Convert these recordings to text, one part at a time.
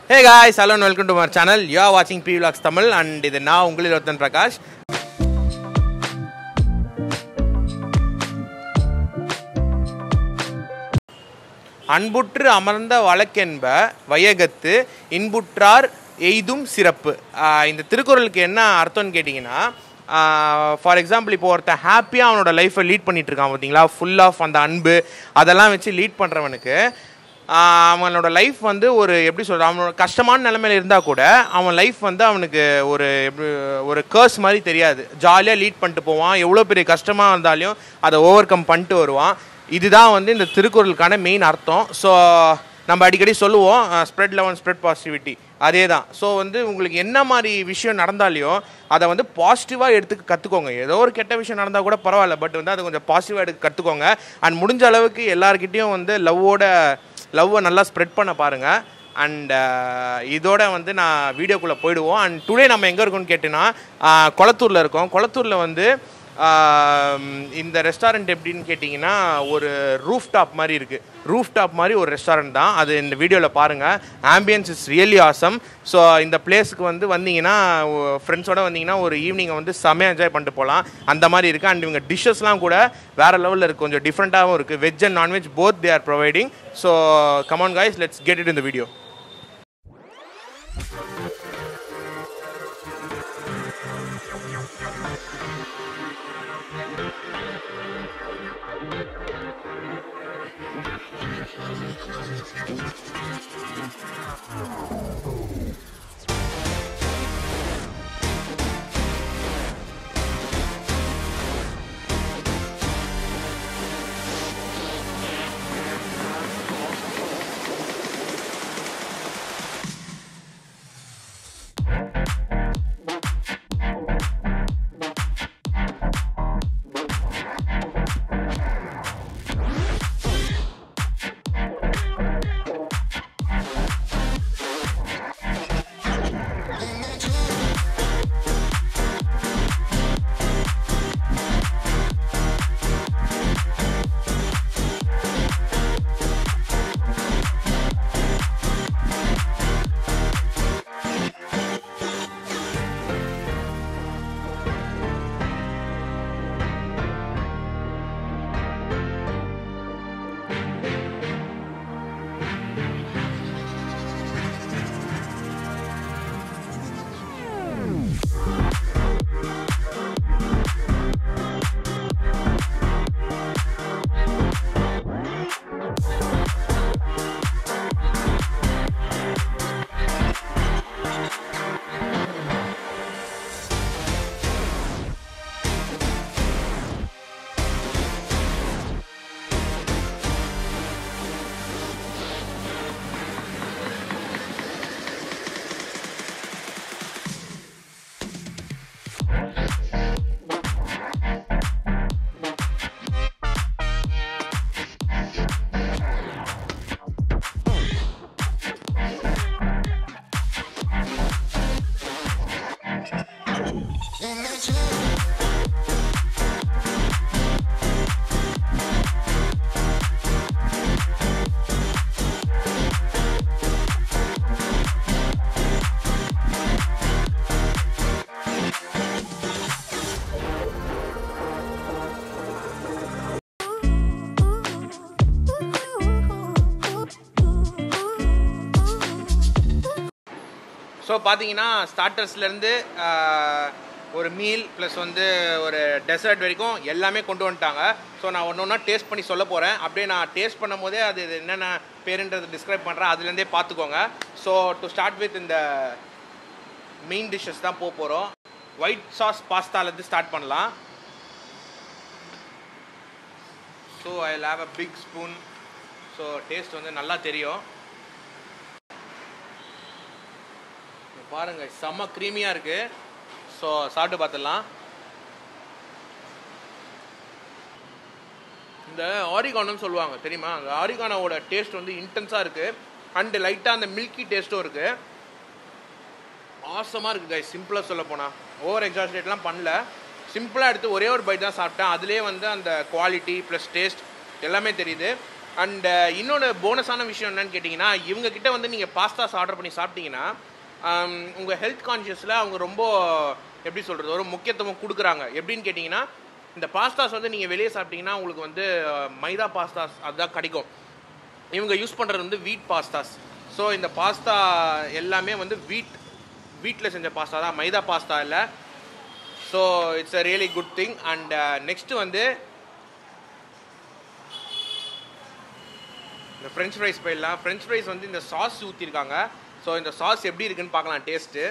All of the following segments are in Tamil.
hey guys hello welcome to my channel you are வாட்சிங் பி விலாக்ஸ் தமிழ் அண்ட் இது நான் உங்களில் ஒருத்தன் பிரகாஷ் அன்புற்று அமர்ந்த வழக்கென்ப வையகத்து இன்புற்றார் எய்தும் சிறப்பு ஆஹ் இந்த திருக்குறளுக்கு என்ன அர்த்தம்னு கேட்டிங்கன்னா ஃபார் எக்ஸாம்பிள் இப்போ ஒருத்தன் ஹாப்பியாக அவனோட லைஃப்பை லீட் பண்ணிட்டு இருக்கான் பார்த்தீங்களா ஃபுல் ஆஃப் அந்த அன்பு அதெல்லாம் வச்சு லீட் பண்ணுறவனுக்கு அவனோட லைஃப் வந்து ஒரு எப்படி சொல்கிறது அவனோட கஷ்டமான நிலைமையில இருந்தால் கூட அவன் லைஃப் வந்து அவனுக்கு ஒரு எப்படி ஒரு கேர்ஸ் மாதிரி தெரியாது ஜாலியாக லீட் பண்ணிட்டு போவான் எவ்வளோ பெரிய கஷ்டமாக இருந்தாலும் அதை ஓவர் கம் பண்ணிட்டு வருவான் இதுதான் வந்து இந்த திருக்குறளுக்கான மெயின் அர்த்தம் ஸோ நம்ம அடிக்கடி சொல்லுவோம் ஸ்ப்ரெட் லெவன் ஸ்ப்ரெட் பாசிட்டிவிட்டி அதே தான் ஸோ வந்து உங்களுக்கு என்ன மாதிரி விஷயம் நடந்தாலையும் அதை வந்து பாசிட்டிவாக எடுத்துக்க கற்றுக்கோங்க ஏதோ ஒரு கெட்ட விஷயம் நடந்தால் கூட பரவாயில்ல பட் வந்து அதை கொஞ்சம் பாசிட்டிவாக எடுக்க கற்றுக்கோங்க அண்ட் முடிஞ்ச அளவுக்கு எல்லாருக்கிட்டேயும் வந்து லவ்வோட லவ்வை நல்லா ஸ்ப்ரெட் பண்ண பாருங்கள் அண்ட் இதோட வந்து நான் வீடியோக்குள்ளே போயிடுவோம் அண்ட் டுடே நம்ம எங்கே இருக்கோம்னு கேட்டிங்கன்னா கொளத்தூரில் இருக்கோம் கொளத்தூரில் வந்து ஆம், இந்த ரெஸ்டாரண்ட் எப்படின்னு கேட்டிங்கன்னா ஒரு ரூஃப் டாப் மாதிரி இருக்குது ரூஃப் டாப் மாதிரி ஒரு ரெஸ்டாரண்ட் தான் அது இந்த வீடியோவில் பாருங்கள் ambience is really awesome so இந்த பிளேஸுக்கு வந்து வந்தீங்கன்னா ஃப்ரெண்ட்ஸோட வந்தீங்கன்னா ஒரு ஈவினிங்கை வந்து செமையாக என்ஜாய் பண்ணிட்டு போகலாம் அந்த மாதிரி இருக்குது அண்ட் இவங்க டிஷ்ஷஸ்லாம் கூட வேறு லெவலில் இருக்குது கொஞ்சம் டிஃப்ரெண்ட்டாகவும் இருக்குது veg and non veg both they are providing so come on guys let's get it இந்த வீடியோ ஸோ பார்த்தீங்கன்னா ஸ்டார்டர்ஸ்லேருந்து ஒரு மீல் ப்ளஸ் வந்து ஒரு டெசர்ட் வரைக்கும் எல்லாமே கொண்டு வந்துட்டாங்க ஸோ நான் ஒன்று ஒன்றா டேஸ்ட் பண்ணி சொல்ல போகிறேன் அப்படியே நான் டேஸ்ட் பண்ணும் போதே அது இது என்னென்ன பேருன்றதை டிஸ்கிரைப் பண்ணுறேன் அதுலேருந்தே பார்த்துக்கோங்க ஸோ டு ஸ்டார்ட் வித் இந்த மெயின் டிஷ்ஷஸ் தான் போக போகிறோம் ஒயிட் சாஸ் பாஸ்தாலேருந்து ஸ்டார்ட் பண்ணலாம் so I have a big spoon so taste வந்து நல்லா தெரியும் இங்க பாருங்க செம்ம க்ரீமியாக இருக்கு ஸோ சாப்பிட்டு பார்த்துடலாம் இந்த ஆரிகானோன்னு சொல்லுவாங்க தெரியுமா அந்த ஆரிகானோவோட டேஸ்ட் வந்து இன்டென்ஸாக இருக்கு அண்ட் லைட்டாக அந்த மில்கி டேஸ்ட்டும் இருக்கு ஆசமாக இருக்குது guys சிம்பிளாக சொல்ல போனால் ஓவர் எக்ஸாஸ்டேட்லாம் பண்ணல சிம்பிளாக எடுத்து ஒரே ஒரு பைட் தான் சாப்பிட்டேன் அதுலேயே வந்து அந்த குவாலிட்டி ப்ளஸ் டேஸ்ட் எல்லாமே தெரியுது அண்ட் இன்னொன்று போனஸான விஷயம் என்னன்னு கேட்டிங்கன்னா இவங்க கிட்ட வந்து நீங்கள் பாஸ்தாஸ் ஆர்டர் பண்ணி சாப்பிட்டீங்கன்னா உங்கள் ஹெல்த் கான்ஷியஸில் அவங்க ரொம்ப எப்படி சொல்கிறது ஒரு முக்கியத்துவம் கொடுக்குறாங்க எப்படின்னு கேட்டிங்கன்னா இந்த பாஸ்தாஸ் வந்து நீங்கள் வெளியே சாப்பிட்டீங்கன்னா உங்களுக்கு வந்து அஹ், மைதா பாஸ்தாஸ் அதுதான் கிடைக்கும் இவங்க யூஸ் பண்ணுறது வந்து வீட் பாஸ்தாஸ் ஸோ இந்த பாஸ்தா எல்லாமே வந்து வீட் வீட்டில் செஞ்ச பாஸ்தா தான் மைதா பாஸ்தா இல்லை so it's a really good thing and next வந்து இந்த ஃப்ரெஞ்ச் ஃப்ரைஸ் போயிடலாம் ஃப்ரெஞ்ச் ஃப்ரைஸ் வந்து இந்த சாஸ் ஊற்றிருக்காங்க ஸோ இந்த சாஸ் எப்படி இருக்குன்னு பார்க்கலாம் டேஸ்ட்டு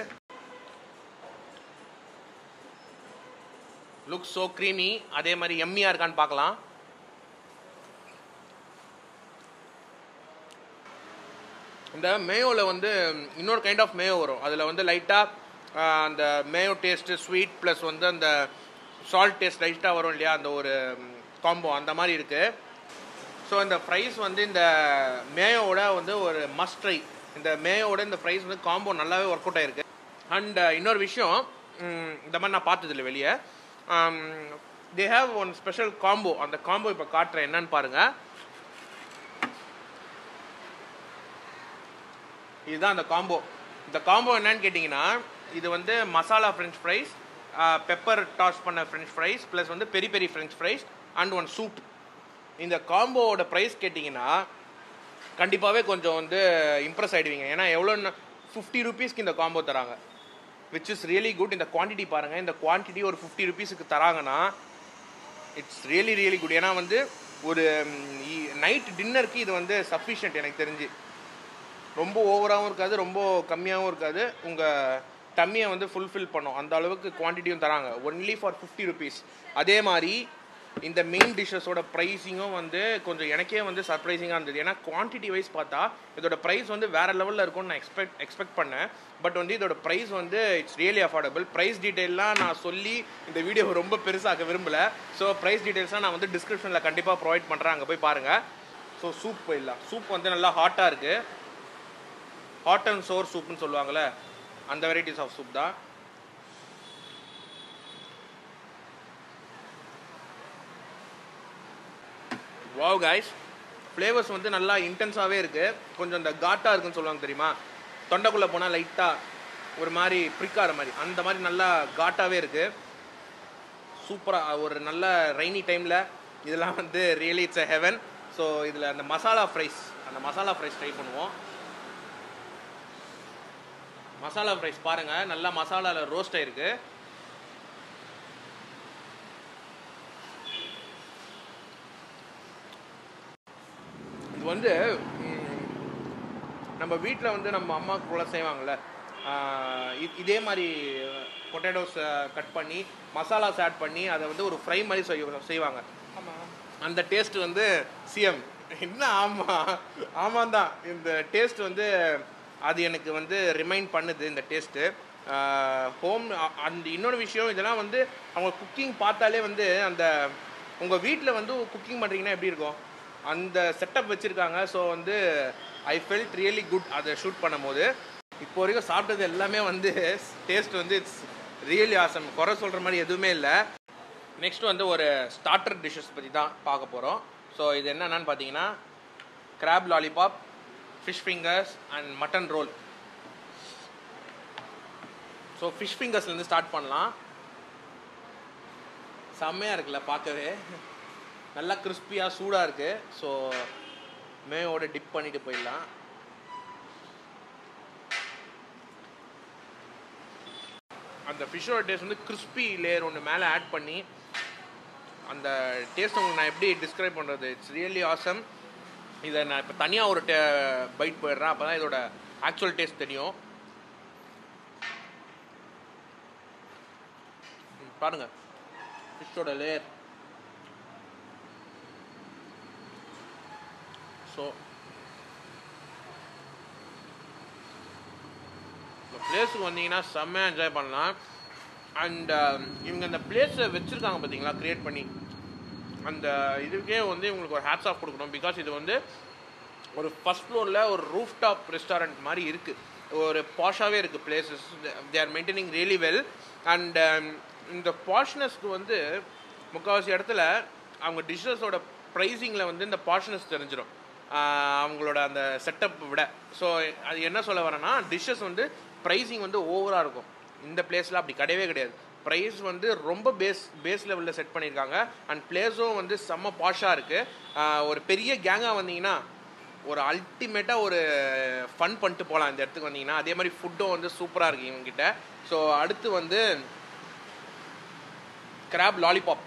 லுக் ஸோ க்ரீமி அதே மாதிரி எம்மியாக இருக்கான்னு பார்க்கலாம் இந்த மேயோவில் வந்து இன்னொரு கைண்ட் ஆஃப் மேயோ வரும் அதில் வந்து லைட்டாக அந்த மேயோ டேஸ்ட்டு ஸ்வீட் ப்ளஸ் வந்து அந்த சால்ட் டேஸ்ட் லைட்டாக வரும் இல்லையா அந்த ஒரு காம்போ அந்த மாதிரி இருக்குது ஸோ இந்த ஃப்ரைஸ் வந்து இந்த மேயோட வந்து ஒரு மஸ்ட் ட்ரை இந்த மேயோட இந்த ஃப்ரைஸ் வந்து காம்போ நல்லாவே ஒர்க் அவுட் ஆயிருக்கு அண்ட் இன்னொரு விஷயம் ம், இந்த மாதிரி நான் பார்த்ததில்ல வெளியே they have one special combo அந்த காம்போ இப்போ காட்டுறேன் என்னன்னு பாருங்கள் இதுதான் அந்த காம்போ இந்த காம்போ என்னன்னு கேட்டிங்கன்னா இது வந்து masala French fries pepper toss பண்ண ஃப்ரெஞ்ச் ஃப்ரைஸ் ப்ளஸ் வந்து peri peri French fries and one soup இந்த காம்போவோட ப்ரைஸ் கேட்டிங்கன்னா கண்டிப்பாகவே கொஞ்சம் வந்து இம்ப்ரெஸ் ஆகிடுவீங்க ஏன்னா எவ்வளோ ஃபிஃப்டி ருபீஸ்க்கு இந்த காம்போ தராங்க விச் இஸ் ரியலி குட் இந்த குவான்டிட்டி பாருங்கள் இந்த குவான்டிட்டி ஒரு ஃபிஃப்டி ருபீஸுக்கு தராங்கன்னா இட்ஸ் ரியலி ரியலி குட் ஏன்னா வந்து ஒரு நைட் டின்னருக்கு இது வந்து சஃபிஷியன்ட் எனக்கு தெரிஞ்சு ரொம்ப ஓவராகவும் இருக்காது ரொம்ப கம்மியாகவும் இருக்காது உங்கள் டம்மியை வந்து ஃபுல்ஃபில் பண்ணும் அந்த அளவுக்கு குவான்டிட்டியும் தராங்க ஒன்லி ஃபார் ஃபிஃப்டி ருபீஸ் அதே மாதிரி இந்த மெயின் டிஷ்ஷஸோட ப்ரைஸிங்கும் வந்து கொஞ்சம் எனக்கே வந்து சர்ப்ரைசிங்காக இருந்தது ஏன்னா குவான்டிட்டி வைஸ் பார்த்தா இதோட ப்ரைஸ் வந்து வேறு லெவலில் இருக்கும்னு நான் எக்ஸ்பெக்ட் எக்ஸ்பெக்ட் பண்ணேன் பட் வந்து இதோட ப்ரைஸ் வந்து இட்ஸ் ரியலி அஃபோர்டபுள் ப்ரைஸ் டீட்டெயிலாம் நான் சொல்லி இந்த வீடியோ ரொம்ப பெருசாக்க விரும்பல ஸோ ப்ரைஸ் டீட்டெயில்ஸ்லாம் நான் வந்து டிஸ்கிரிப்ஷனில் கண்டிப்பாக ப்ரொவைட் பண்ணுறேன் அங்கே போய் பாருங்கள் ஸோ சூப் போயிடலாம் சூப் வந்து நல்லா ஹாட்டாக இருக்குது ஹாட் அண்ட் சோர் சூப்னு சொல்லுவாங்கள்ல அந்த வெரைட்டிஸ் ஆஃப் சூப் தான் வாவ் கைஸ் ஃப்ளேவர்ஸ் வந்து நல்லா இன்டென்ஸாகவே இருக்குது கொஞ்சம் இந்த காட்டாக இருக்குன்னு சொல்லுவாங்க தெரியுமா தொண்டைக்குள்ளே போனால் லைட்டாக ஒரு மாதிரி பிரிக்கார மாதிரி அந்த மாதிரி நல்லா காட்டாகவே இருக்குது சூப்பராக ஒரு நல்ல ரெய்னி டைமில் இதெல்லாம் வந்து really it's a heaven so இதில் அந்த மசாலா ஃப்ரைஸ் அந்த மசாலா ஃப்ரைஸ் ட்ரை பண்ணுவோம் மசாலா ஃப்ரைஸ் பாருங்கள் நல்லா மசாலாவில் ரோஸ்ட் ஆயிருக்கு இது வந்து ம், நம்ம வீட்டில் வந்து நம்ம அம்மாக்குள்ள செய்வாங்கள்ல ஆஹ் இ- இதே மாதிரி பொட்டேட்டோஸ் கட் பண்ணி மசாலாஸ் ஆட் பண்ணி அதை வந்து ஒரு ஃப்ரை மாதிரி செய்ய செய்வாங்க அந்த டேஸ்ட் வந்து சிஎம் என்ன ஆமாம் ஆமாம் தான் இந்த டேஸ்ட் வந்து அது எனக்கு வந்து ரிமைண்ட் பண்ணுது இந்த டேஸ்ட்டு ஹோம் அந்த இன்னொரு விஷயம் இதெல்லாம் வந்து அவங்க குக்கிங் பார்த்தாலே வந்து அந்த உங்கள் வீட்டில் வந்து குக்கிங் பண்ணுறீங்கன்னா எப்படி இருக்கும் அந்த செட்டப் வச்சுருக்காங்க ஸோ வந்து ஐ ஃபெல்ட் ரியலி குட் அதை ஷூட் பண்ணும்போது இப்போ வரைக்கும் சாப்பிட்டது எல்லாமே வந்து டேஸ்ட் வந்து இட்ஸ் ரியலி ஆசம் குறை சொல்கிற மாதிரி எதுவுமே இல்லை நெக்ஸ்ட் வந்து ஒரு ஸ்டார்டர் டிஷ்ஷஸ் பற்றி தான் பார்க்க போகிறோம் ஸோ இது என்னென்னு பார்த்தீங்கன்னா crab lollipop fish fingers and mutton roll so fish ஃபிங்கர்ஸ்லேருந்து ஸ்டார்ட் பண்ணலாம் செம்மையாக இருக்குல்ல பார்க்கவே நல்லா கிறிஸ்பியாக சூடாக இருக்குது ஸோ மேயோட டிப் பண்ணிட்டு போயிடலாம் அந்த ஃபிஷ்ஷோட டேஸ்ட் வந்து கிறிஸ்பி லேயர் ஒன்று மேலே ஆட் பண்ணி அந்த டேஸ்ட் உங்களுக்கு நான் எப்படி டிஸ்கிரைப் பண்ணுறது இட்ஸ் ரியலி ஆசம் இதை நான் இப்போ தனியாக ஒரு பைட் போயிடுறேன் அப்போ தான் இதோட ஆக்சுவல் டேஸ்ட் தெரியும் ம், பாருங்க ஃபிஷ்ஷோட லேயர் ஸோ இந்த பிளேஸுக்கு வந்தீங்கன்னா செம்மையாக என்ஜாய் பண்ணலாம் அண்ட் இவங்க இந்த பிளேஸை வச்சுருக்காங்க பார்த்தீங்களா க்ரியேட் பண்ணி அந்த இதுக்கே வந்து இவங்களுக்கு ஒரு ஹேட்ஸ் ஆஃப் கொடுக்கணும் பிகாஸ் இது வந்து ஒரு ஃபஸ்ட் ஃப்ளோரில் ஒரு ரூஃப் டாப் ரெஸ்டாரண்ட் மாதிரி இருக்குது ஒரு பாஷாகவே இருக்குது places they are maintaining really well and இந்த பாஷ்னஸ்க்கு வந்து முக்கால்வாசி இடத்துல அவங்க டிஷ்ஷஸோட ப்ரைஸிங்கில் வந்து இந்த பாஷ்னஸ் தெரிஞ்சிடும் அவங்களோட அந்த செட்டப் விட ஸோ அது என்ன சொல்ல வரேன்னா டிஷ்ஷஸ் வந்து ப்ரைஸிங் வந்து ஓவராக இருக்கும் இந்த பிளேஸில் அப்படி கிடையவே கிடையாது ப்ரைஸ் வந்து ரொம்ப பேஸ் பேஸ் லெவலில் செட் பண்ணியிருக்காங்க அண்ட் பிளேஸும் வந்து செம்ம பாஷாக இருக்குது ஒரு பெரிய கேங்காக வந்தீங்கன்னா ஒரு அல்டிமேட்டாக ஒரு ஃபன் பண்ணிட்டு போகலாம் இந்த இடத்துக்கு வந்தீங்கன்னா அதே மாதிரி ஃபுட்டும் வந்து சூப்பராக இருக்குது இவங்ககிட்ட ஸோ அடுத்து வந்து கிராப் லாலிபாப்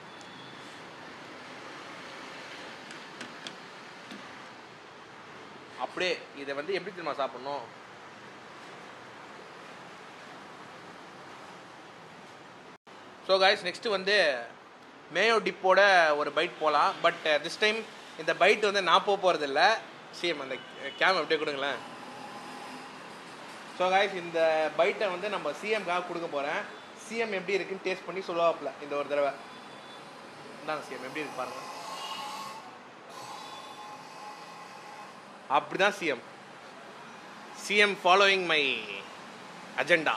அப்படியே இதை வந்து எப்படி தெரியுமா சாப்பிடணும் ஸோ காய்ஸ் நெக்ஸ்ட்டு வந்து மேயோ டிப்போட ஒரு பைட் போகலாம் பட் திஸ் டைம் இந்த பைட் வந்து நான் போக போகிறது இல்லை சிஎம் அந்த கேம் அப்படியே கொடுங்களேன் ஸோ காய்ஸ் இந்த பைட்டை வந்து நம்ம சிஎம்காக கொடுக்க போகிறேன் சிஎம் எப்படி இருக்குன்னு டேஸ்ட் பண்ணி சொல்லுவாப்புல இந்த ஒரு தடவை இந்தாங்க சிஎம் எப்படி இருக்கு பாருங்க அப்படிதான் CM CM following my agenda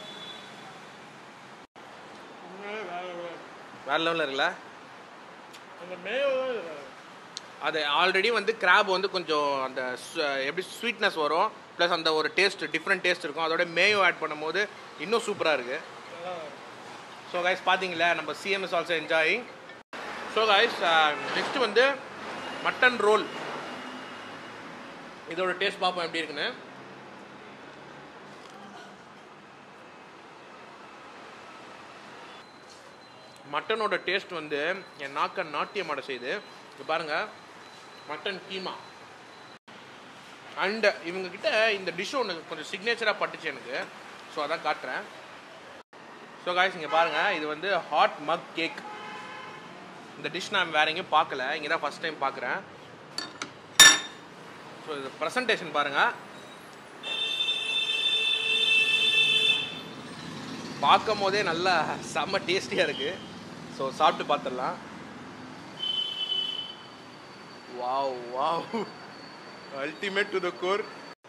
வேற லெவலில் இருக்குல்ல அந்த மேயோ அது ஆல்ரெடி வந்து கிராப் வந்து கொஞ்சம் அந்த சு- எப்படி ஸ்வீட்னஸ் வரும் ப்ளஸ் அந்த ஒரு டேஸ்ட் டிஃப்ரெண்ட் டேஸ்ட் இருக்கும் அதோட மேயோ ஆட் பண்ணும்போது இன்னும் சூப்பராக இருக்குது ஸோ கைஸ் பார்த்தீங்களா நம்ம CM is also enjoying so guys next வந்து மட்டன் ரோல் இதோட டேஸ்ட் பார்ப்போம் எப்படி இருக்குன்னு மட்டனோட டேஸ்ட் வந்து என் நாக்க நாட்டியம் ஆட செய்யுது இது பாருங்க மட்டன் கீமா அண்ட் இவங்க கிட்ட இந்த டிஷ் ஒன்று கொஞ்சம் சிக்னேச்சராக பட்டுச்சு எனக்கு ஸோ அதான் காட்டுறேன் ஸோ காய்ஸ் இங்கே பாருங்கள் இது வந்து ஹாட் மக் கேக் இந்த டிஷ் நான் வேற எங்கேயும் பார்க்கல இங்கே தான் ஃபஸ்ட் டைம் பார்க்குறேன் ஸோ இது ப்ரெசன்டேஷன் பாருங்கள் பார்க்கும் போதே நல்லா செம்ம டேஸ்டியாக இருக்குது ஸோ சாப்பிட்டு பார்த்துடலாம் wow wow ultimate to the core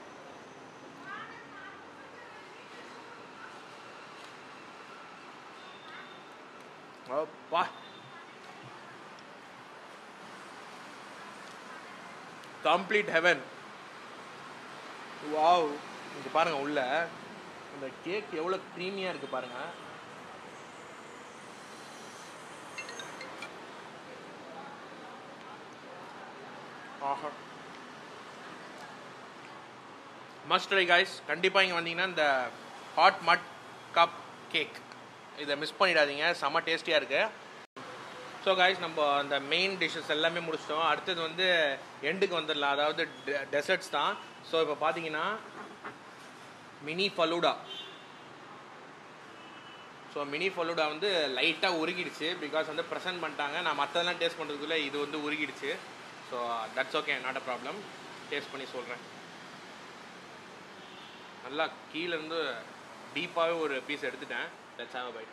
அப்பா கம்ப்ளீட் ஹெவன் வாவ் இங்க பாருங்க உள்ள அந்த கேக் எவ்வளோ க்ரீமியாக இருக்கு பாருங்க ஆஹா மஸ்ட் ட்ரை காய்ஸ் கண்டிப்பாக இங்கே வந்தீங்கன்னா இந்த ஹாட் மட் கப் கேக் இதை மிஸ் பண்ணிடாதீங்க செம்ம டேஸ்டியாக இருக்கு ஸோ காய்ஸ் நம்ம அந்த மெயின் டிஷ்ஷஸ் எல்லாமே முடிச்சிட்டோம் அடுத்தது வந்து எண்டுக்கு வந்துடலாம் அதாவது டெசர்ட்ஸ் தான் ஸோ இப்போ பார்த்தீங்கன்னா mini falooda so mini falooda வந்து லைட்டாக உருகிடுச்சு பிகாஸ் வந்து ப்ரெசென்ட் பண்ணிட்டாங்க நான் மற்றதெல்லாம் டேஸ்ட் பண்ணுறதுக்குள்ள இது வந்து உருகிடுச்சு so that's okay not a problem taste பண்ணி சொல்கிறேன் நல்லா கீழ இருந்து டீப்பாகவே ஒரு பீஸ் எடுத்துட்டேன் லெட்ஸ் ஹேவ் அ பைட்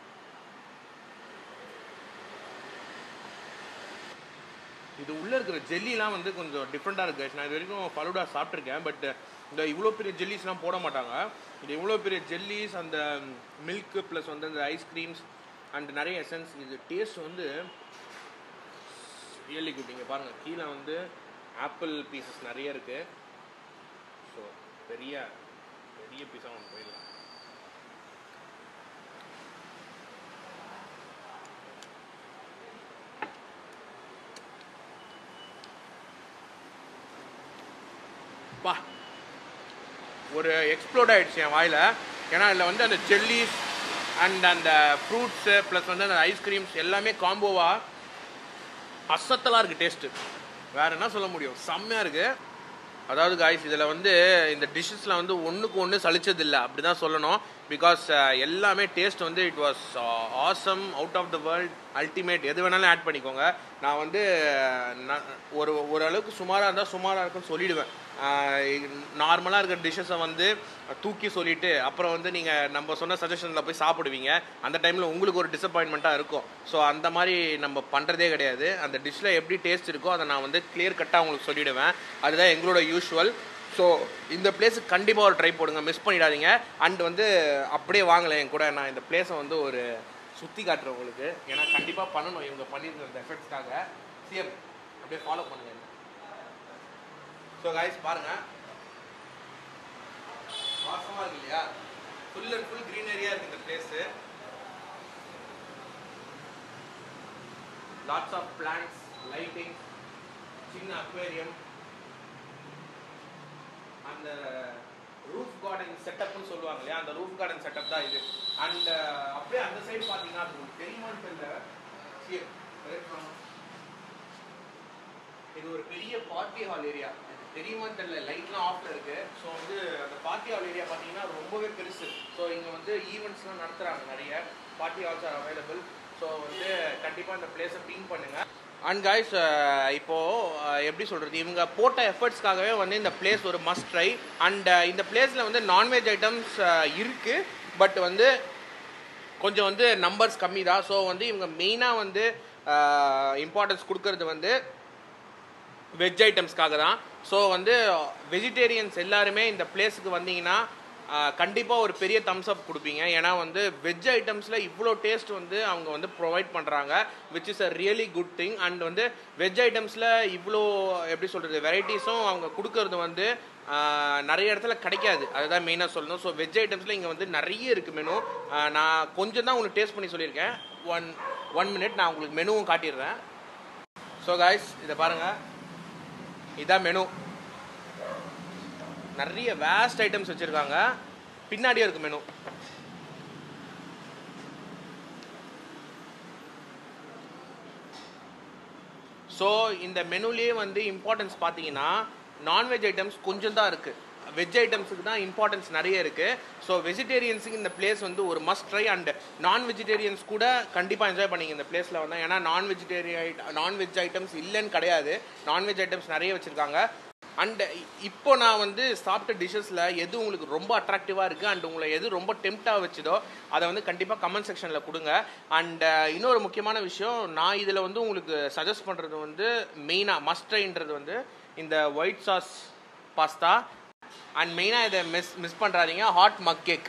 இது உள்ளே இருக்கிற ஜெல்லிலாம் வந்து கொஞ்சம் டிஃப்ரெண்ட்டாக இருக்குது நான் இது வரைக்கும் ஃபலூடா சாப்பிட்ருக்கேன் பட் இந்த இவ்வளோ பெரிய ஜெல்லிஸ்லாம் போட மாட்டாங்க இது இவ்வளோ பெரிய ஜெல்லிஸ் அந்த மில்க் ப்ளஸ் வந்து அந்த ஐஸ்கிரீம்ஸ் அண்ட் நிறைய எசன்ஸ் இது டேஸ்ட் வந்து ரியலி குட் இங்கே பாருங்கள் கீழே வந்து ஆப்பிள் பீசஸ் நிறைய இருக்குது ஸோ பெரிய பெரிய பீஸாக ஒன்று போயிடலாம் பா ஒரு எக்ஸ்ப்ளோட் ஆயிடுச்சு என் வாயில் ஏன்னா இதில் வந்து அந்த ஜெல்லிஸ் அண்ட் அந்த ஃப்ரூட்ஸு ப்ளஸ் வந்து அந்த ஐஸ்கிரீம்ஸ் எல்லாமே காம்போவாக அசத்தலாக இருக்குது டேஸ்ட்டு வேறு என்ன சொல்ல முடியும் செம்மையாக இருக்குது அதாவது காய்ஸ் இதில் வந்து இந்த டிஷ்ஷஸில் வந்து ஒன்றுக்கு ஒன்று சலிச்சதில்லை அப்படி தான் சொல்லணும் பிகாஸ் எல்லாமே டேஸ்ட் வந்து it was awesome out of the world ultimate எது வேணாலும் ஆட் பண்ணிக்கோங்க நான் வந்து நான் ஒரு ஓரளவுக்கு சுமாராக இருந்தால் சுமாராக இருக்குன்னு சொல்லிடுவேன் நார்மலாக இருக்கிற டிஷ்ஷஸை வந்து தூக்கி சொல்லிட்டு அப்புறம் வந்து நீங்கள் நம்ம சொன்ன சஜஷனில் போய் சாப்பிடுவீங்க அந்த டைமில் உங்களுக்கு ஒரு டிசப்பாயின்மெண்ட்டாக இருக்கும் ஸோ அந்த மாதிரி நம்ம பண்ணுறதே கிடையாது அந்த டிஷ்ஷில் எப்படி டேஸ்ட் இருக்கோ அதை நான் வந்து கிளியர் கட்டாக உங்களுக்கு சொல்லிடுவேன் அதுதான் எங்களோட யூஷுவல் ஸோ இந்த பிளேஸுக்கு கண்டிப்பாக ஒரு ட்ரை போடுங்க மிஸ் பண்ணிடாதீங்க அண்ட் வந்து அப்படியே வாங்கலை என் கூட நான் இந்த பிளேஸை வந்து ஒரு சுற்றி காட்டுறேன் உங்களுக்கு ஏன்னா கண்டிப்பாக பண்ணணும் இவங்க பண்ணியிருக்கிற இந்த எஃபெக்ட்ஸ்க்காக சிஎம் அப்படியே ஃபாலோ பண்ணுங்க ஸோ காய்ஸ் பாருங்க வாசமா இருக்கு இல்லையா ஃபுல் அண்ட் ஃபுல் க்ரீனரியா இருக்கு இந்த place lots of plants lighting சின்ன அக்வேரியம் அந்த ரூஃப் கார்டன் செட்டப்னு சொல்லுவாங்க இல்லையா அந்த ரூஃப் கார்டன் செட்டப் தான் இது அண்ட் அப்படியே அந்த சைடு பார்த்தீங்கன்னா அது உங்களுக்கு தெரியுமான்னு தெரியல Here, right from- இது ஒரு பெரிய பார்ட்டி ஹால் ஏரியா தெரியுமான்னு தெரியல லைட்லாம் ஆஃப்ல இருக்கு ஸோ வந்து அந்த பார்ட்டி ஹால் ஏரியா பார்த்தீங்கன்னா ரொம்பவே பெருசு ஸோ இங்கே வந்து ஈவெண்ட்ஸ்லாம் நடத்துகிறாங்க நிறைய party halls are available so வந்து கண்டிப்பாக இந்த பிளேஸை பிங் பண்ணுங்க அண்ட் காய்ஸ் இப்போ அஹ், எப்படி சொல்றது இவங்க போட்ட எஃபர்ட்ஸ்க்காகவே வந்து இந்த பிளேஸ் ஒரு மஸ்ட் ட்ரை அண்ட் இந்த பிளேஸில் வந்து நான்வெஜ் ஐட்டம்ஸ் இருக்கு பட் வந்து கொஞ்சம் வந்து நம்பர்ஸ் கம்மி தான் ஸோ வந்து இவங்க மெயினாக வந்து இம்பார்ட்டன்ஸ் கொடுக்கறது வந்து வெஜ் ஐட்டம்ஸ்க்காக தான் ஸோ வந்து வெஜிடேரியன்ஸ் எல்லாருமே இந்த பிளேஸுக்கு வந்தீங்கன்னா கண்டிப்பாக ஒரு பெரிய தம்ஸ் அப் கொடுப்பீங்க ஏன்னா வந்து வெஜ் ஐட்டம்ஸில் இவ்வளோ டேஸ்ட் வந்து அவங்க வந்து ப்ரொவைட் பண்ணுறாங்க which is a really good thing and வந்து வெஜ் ஐட்டம்ஸில் இவ்வளோ எப்படி சொல்கிறது வெரைட்டிஸும் அவங்க கொடுக்கறது வந்து ஆஹ், நிறைய இடத்துல கிடைக்காது அதுதான் மெயினாக சொல்லணும் ஸோ வெஜ் ஐட்டம்ஸில் இங்கே வந்து நிறைய இருக்குது மெனு நான் கொஞ்சம் தான் உங்களுக்கு டேஸ்ட் பண்ணி சொல்லியிருக்கேன் ஒன் ஒன் மினிட் நான் உங்களுக்கு மெனுவும் காட்டிடுறேன் ஸோ காய்ஸ் இதை பாருங்கள் இதான் மெனு நிறைய வேஸ்ட் ஐட்டம்ஸ் வச்சிருக்காங்க பின்னாடியே இருக்கு மெனு ஸோ இந்த மெனுலேயே வந்து இம்பார்ட்டன்ஸ் பார்த்தீங்கன்னா நான்வெஜ் ஐட்டம்ஸ் கொஞ்சம் தான் இருக்குது வெஜ் ஐட்டம்ஸுக்கு தான் இம்பார்ட்டன்ஸ் நிறைய இருக்குது ஸோ வெஜிடேரியன்ஸுக்கு இந்த பிளேஸ் வந்து ஒரு must try and non vegetarians கூட கண்டிப்பாக என்ஜாய் பண்ணிங்க இந்த பிளேஸில் வந்து ஏன்னா நான் வெஜிடேரியன் நான்வெஜ் ஐட்டம்ஸ் இல்லைன்னு கிடையாது நான்வெஜ் ஐட்டம்ஸ் நிறைய வச்சுருக்காங்க அண்ட் இப்போ நான் வந்து சாப்பிட்ட டிஷ்ஷஸில் எது உங்களுக்கு ரொம்ப அட்ராக்டிவாக இருக்குது அண்ட் உங்களை எது ரொம்ப டெம்ப்டாக வச்சுதோ அதை வந்து கண்டிப்பாக கமெண்ட் செக்ஷனில் கொடுங்க அண்ட் இன்னொரு முக்கியமான விஷயம் நான் இதில் வந்து உங்களுக்கு சஜஸ்ட் பண்ணுறது வந்து மெயினாக மஸ்ட்ரைன்றது வந்து இந்த ஒயிட் சாஸ் பாஸ்தா அண்ட் மெயினாக இதை மிஸ் மிஸ் பண்ணுறாதீங்க ஹாட் மக் கேக்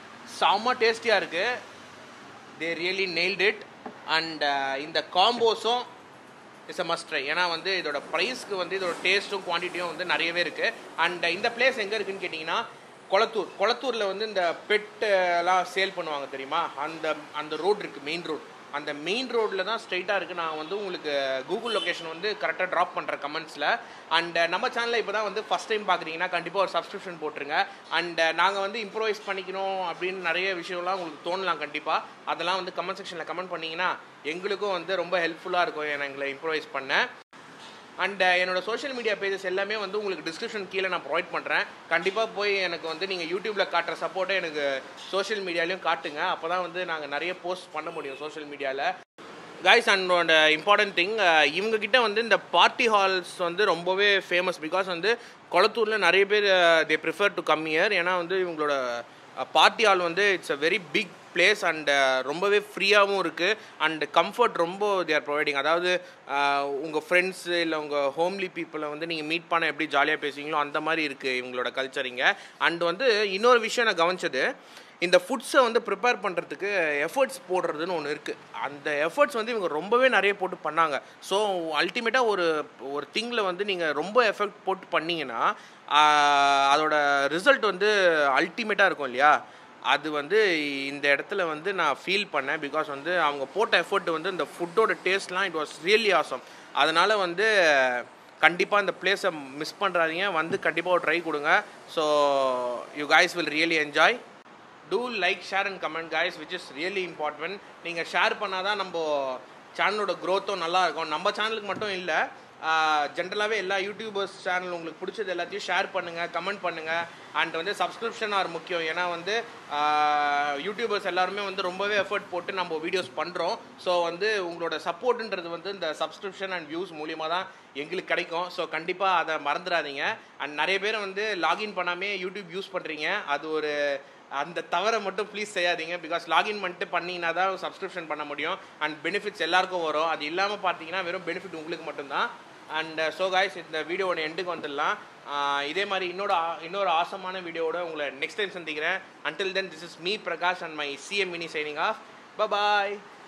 செம்ம டேஸ்டியாக இருக்குது they really nailed it and இந்த காம்போஸும் இட்ஸ் அ மஸ்ட் ட்ரை ஏன்னா வந்து இதோட ப்ரைஸ்க்கு வந்து இதோட டேஸ்ட்டும் குவான்டிட்டியும் வந்து நிறையவே இருக்குது அண்ட் இந்த பிளேஸ் எங்கே இருக்குன்னு கேட்டிங்கன்னா கொளத்தூர் கொளத்தூரில் வந்து இந்த பெட் எல்லாம் சேல் பண்ணுவாங்க தெரியுமா அந்த அந்த ரோட் இருக்குது மெயின் ரோட் அந்த மெயின் ரோட்டில் தான் ஸ்ட்ரைட்டாக இருக்குது நான் வந்து உங்களுக்கு கூகுள் லொகேஷன் வந்து கரெக்டாக ட்ராப் பண்ணுறேன் கமெண்ட்ஸில் அண்ட் நம்ம சேனலில் இப்போ தான் வந்து ஃபஸ்ட் டைம் பார்க்குறீங்கன்னா கண்டிப்பாக ஒரு சப்ஸ்கிரிப்ஷன் போட்டுருங்க அண்ட் நாங்கள் வந்து இம்ப்ரோவைஸ் பண்ணிக்கணும் அப்படின்னு நிறைய விஷயம்லாம் உங்களுக்கு தோணலாம் கண்டிப்பாக அதெல்லாம் வந்து கமெண்ட் செக்ஷனில் கமெண்ட் பண்ணிங்கன்னா எங்களுக்கும் வந்து ரொம்ப ஹெல்ப்ஃபுல்லாக இருக்கும் ஏன்னா எங்களை இம்ப்ரோவைஸ் பண்ண அண்ட் என்னோட சோஷியல் மீடியா பேஜஸ் எல்லாமே வந்து உங்களுக்கு டிஸ்கிரிப்ஷன் கீழே நான் ப்ரொவைட் பண்ணுறேன் கண்டிப்பாக போய் எனக்கு வந்து நீங்கள் யூடியூப்பில் காட்டுற சப்போர்ட்டை எனக்கு சோஷியல் மீடியாலையும் காட்டுங்க அப்போ தான் வந்து நாங்கள் நிறைய போஸ்ட் பண்ண முடியும் சோஷியல் மீடியாவில் கைஸ் அண்ட் இம்பார்ட்டன்ட் திங் இவங்க கிட்ட வந்து இந்த பார்ட்டி ஹால்ஸ் வந்து ரொம்பவே ஃபேமஸ் பிகாஸ் வந்து கொளத்தூரில் நிறைய பேர் they prefer to come here ஏன்னா வந்து இவங்களோட பார்ட்டி ஹால் வந்து it's a very big place and ரொம்பவே ஃப்ரீயாகவும் இருக்குது அண்ட் கம்ஃபர்ட் ரொம்ப தே ஆர் ப்ரொவைடிங் அதாவது உங்கள் ஃப்ரெண்ட்ஸு இல்லை உங்கள் ஹோம்லி பீப்புளை வந்து நீங்கள் மீட் பண்ண எப்படி ஜாலியாக பேசுவீங்களோ அந்த மாதிரி இருக்குது இவங்களோட கல்ச்சர் இங்கே அண்ட் வந்து இன்னொரு விஷயம் நான் கவனிச்சது இந்த ஃபுட்ஸை வந்து ப்ரிப்பேர் பண்ணுறதுக்கு எஃபர்ட்ஸ் போடுறதுன்னு ஒன்று இருக்குது அந்த எஃபர்ட்ஸ் வந்து இவங்க ரொம்பவே நிறைய போட்டு பண்ணாங்க ஸோ அல்டிமேட்டாக ஒரு ஒரு திங்கில் வந்து நீங்கள் ரொம்ப எஃபெக்ட் போட்டு பண்ணீங்கன்னா ஆஹ், அதோட ரிசல்ட் வந்து அல்டிமேட்டாக இருக்கும் இல்லையா அது வந்து இந்த இடத்துல வந்து நான் ஃபீல் பண்ணேன் பிகாஸ் வந்து அவங்க போட்ட எஃபர்ட் வந்து இந்த ஃபுட்டோட டேஸ்ட்லாம் இட் வாஸ் ரியலி ஆசம் அதனால் வந்து கண்டிப்பாக இந்த பிளேஸை மிஸ் பண்ணுறாதீங்க வந்து கண்டிப்பாக ஒரு ட்ரை கொடுங்க so you guys will really enjoy do like share and comment guys which is really important நீங்கள் ஷேர் பண்ணால் தான் நம்ம சேனலோட க்ரோத்தும் நல்லா இருக்கும் நம்ம சேனலுக்கு மட்டும் இல்லை ஜென்ரலாகவே எல்லா யூடியூபர்ஸ் சேனல் உங்களுக்கு பிடிச்சது எல்லாத்தையும் ஷேர் பண்ணுங்கள் கமெண்ட் பண்ணுங்கள் அண்ட் வந்து சப்ஸ்கிரிப்ஷன் ஆர் முக்கியம் ஏன்னா வந்து யூடியூபர்ஸ் எல்லாருமே வந்து ரொம்பவே எஃபர்ட் போட்டு நம்ம வீடியோஸ் பண்ணுறோம் ஸோ வந்து உங்களோட சப்போர்ட்டுன்றது வந்து இந்த சப்ஸ்கிரிப்ஷன் அண்ட் வியூஸ் மூலியமாக தான் எங்களுக்கு கிடைக்கும் ஸோ கண்டிப்பாக அதை மறந்துடாதீங்க அண்ட் நிறைய பேர் வந்து லாகின் பண்ணாமே யூடியூப் யூஸ் பண்ணுறீங்க அது ஒரு அந்த தவறை மட்டும் ப்ளீஸ் செய்யாதீங்க பிகாஸ் லாகின் பண்ணிட்டு பண்ணீங்கன்னா தான் சப்ஸ்கிரிப்ஷன் பண்ண முடியும் அண்ட் பெனிஃபிட்ஸ் எல்லாருக்கும் வரும் அது இல்லாமல் பார்த்தீங்கன்னா வெறும் பெனிஃபிட் உங்களுக்கு மட்டும்தான் அண்ட் ஸோ காய்ஸ் இந்த வீடியோட எண்டுக்கு வந்துடலாம் ஆஹ் இதே மாதிரி இன்னொரு ஆ- இன்னொரு ஆசமான வீடியோவோட உங்களை நெக்ஸ்ட் டைம் சந்திக்கிறேன் until then this is me Prakash and my CM mini signing off bye